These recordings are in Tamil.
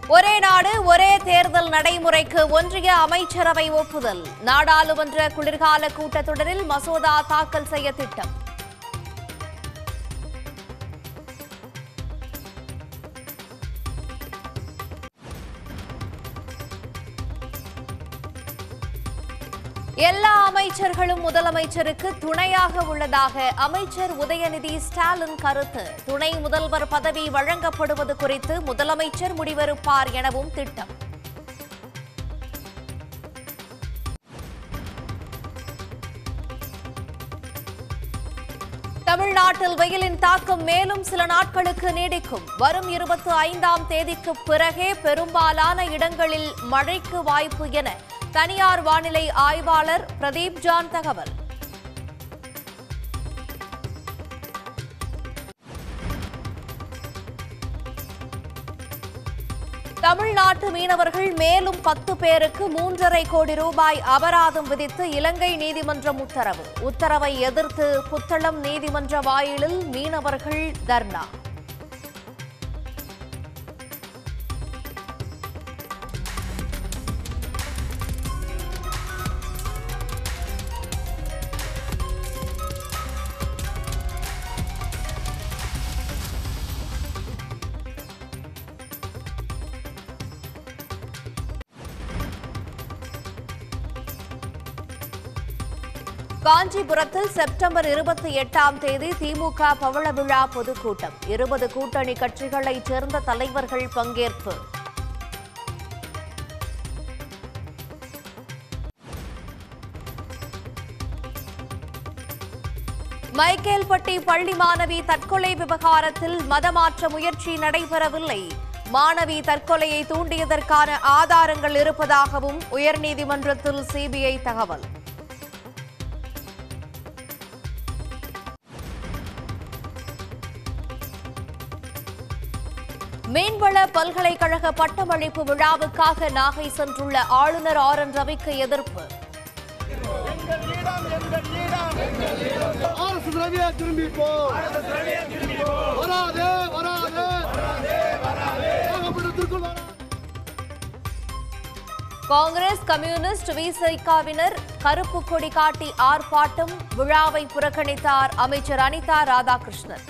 ஒரே நாடு ஒரே தேர்தல் நடைமுறைக்கு ஒன்றிய அமைச்சரவை ஒப்புதல் நாடாளுமன்ற குளிர்கால கூட்டத்தொடரில் மசோதா தாக்கல் செய்ய திட்டம் எல்லா அமைச்சர்களும் முதலமைச்சருக்கு துணையாக உள்ளதாக அமைச்சர் உதயநிதி ஸ்டாலின் கருத்து துணை முதல்வர் பதவி வழங்கப்படுவது குறித்து முதலமைச்சர் முடிவெடுப்பார் எனவும் திட்டம் தமிழ்நாட்டில் வெயிலின் தாக்கம் மேலும் சில நாட்களுக்கு நீடிக்கும் வரும் இருபத்தி ஐந்தாம் தேதிக்கு பிறகே பெரும்பாலான இடங்களில் மழைக்கு வாய்ப்பு என தனியார் வானிலை ஆய்வாளர் பிரதீப் ஜான் தகவல் தமிழ்நாட்டு மீனவர்கள் மேலும் பத்து பேருக்கு மூன்றரை கோடி ரூபாய் அபராதம் விதித்து இலங்கை நீதிமன்றம் உத்தரவு உத்தரவை எதிர்த்து புத்தளம் நீதிமன்ற வாயிலில் மீனவர்கள் தர்ணா காஞ்சிபுரத்தில் செப்டம்பர் இருபத்தி எட்டாம் தேதி திமுக பவள விழா பொதுக்கூட்டம் இருபது கூட்டணி கட்சிகளைச் சேர்ந்த தலைவர்கள் பங்கேற்பு மைக்கேல்பட்டி பள்ளி மாணவி தற்கொலை விவகாரத்தில் மதமாற்ற முயற்சி நடைபெறவில்லை மாணவி தற்கொலையை தூண்டியதற்கான ஆதாரங்கள் இருப்பதாகவும் உயர்நீதிமன்றத்தில் சிபிஐ தகவல் மீன்வள பல்கலைக்கழக பட்டமளிப்பு விழாவுக்காக நாகை சென்றுள்ள ஆளுநர் ஆர் என் ரவிக்கு எதிர்ப்பு அரசு திரவிய திரும்பி போ வராதே வராதே நாகப்பட்டினத்திற்குள் வராதே காங்கிரஸ் கம்யூனிஸ்ட் விசிகாவினர் கருப்பு கொடி காட்டி ஆர்ப்பாட்டம் விழாவை புறக்கணித்தார் அமைச்சர் அனிதா ராதாகிருஷ்ணன்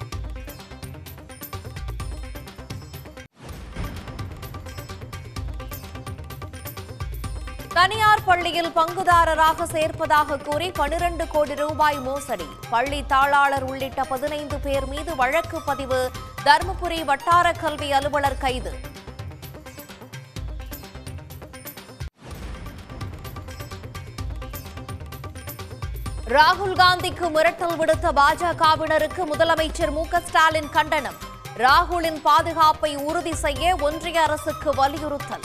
தனியார் பள்ளியில் பங்குதாரராக சேர்ப்பதாக கூறி பனிரண்டு கோடி ரூபாய் மோசடி பள்ளி தாளாளர் உள்ளிட்ட பதினைந்து பேர் மீது வழக்கு பதிவு தருமபுரி வட்டார கல்வி அலுவலர் கைது ராகுல் காந்திக்கு மிரட்டல் விடுத்த பாஜகவினருக்கு முதலமைச்சர் மு க ஸ்டாலின் கண்டனம் ராகுலின் பாதுகாப்பை உறுதி செய்ய ஒன்றிய அரசுக்கு வலியுறுத்தல்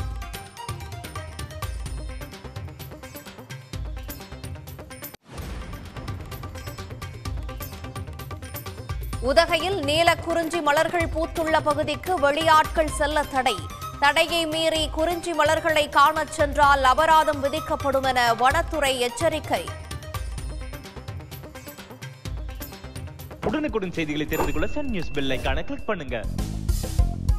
உதகையில் நீல குறிஞ்சி மலர்கள் பூத்துள்ள பகுதிக்கு வெளியாட்கள் செல்ல தடை தடையை மீறி குறிஞ்சி மலர்களை காணச் சென்றால் அபராதம் விதிக்கப்படும் என வனத்துறை எச்சரிக்கை உடனுக்குடன் செய்திகளை தெரிந்து கொள்ள சன் நியூஸ் பெல் ஐகானை கிளிக் பண்ணுங்க